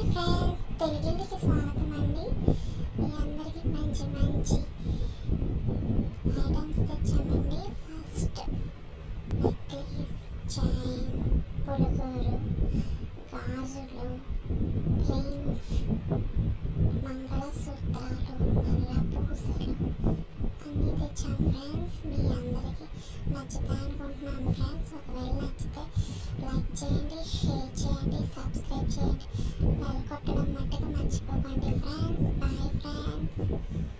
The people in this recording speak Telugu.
ఫ్రెండ్స్ తెలుగింటికి స్వాగతం అండి మీ అందరికీ మంచి మంచి ఐటమ్స్ తెచ్చామండి ఫస్ట్ నెక్లెస్ చైన్ పులుగురు గాజులు రింగ్స్ మంగళసూత్రాలు నల్ల పూసలు అన్నీ తెచ్చాం ఫ్రెండ్స్ మీ అందరికీ నచ్చుతాయి అనుకుంటున్నాను ఫ్రెండ్స్ ఒకవేళ నచ్చితే లైక్ చేయండి షేర్ చేయండి సబ్స్క్రైబ్ చేయండి బెల్ కొట్టడం మట్టుకు మర్చిపోకండి ఫ్రెండ్స్ బాయ్ ఫ్రెండ్స్